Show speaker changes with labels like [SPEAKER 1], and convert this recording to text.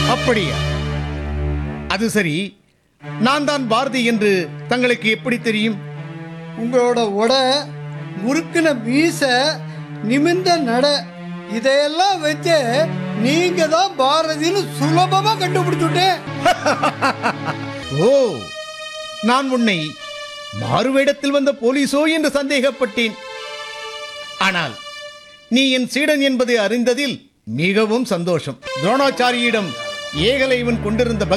[SPEAKER 1] அப்படியா அது சரி நான் தான் பாரதி என்று தங்களுக்கு எப்படி தெரியும்
[SPEAKER 2] உங்களோட உடை முறுக்கின மீச நிமிர்ந்த நட இதையெல்லாம் வச்சு நீங்க தான் பாரதின்னு சுலபமா கண்டுபிடிச்சுட்டேன்
[SPEAKER 1] ஓ நான் உன்னை மாறுவேடத்தில் வந்த போலீசோ என்று சந்தேகப்பட்டேன் ஆனால் நீ என் சீடன் என்பதை அறிந்ததில் மிகவும் சந்தோஷம் துரோணாச்சாரியிடம் ஏகலைவன் கொண்டிருந்த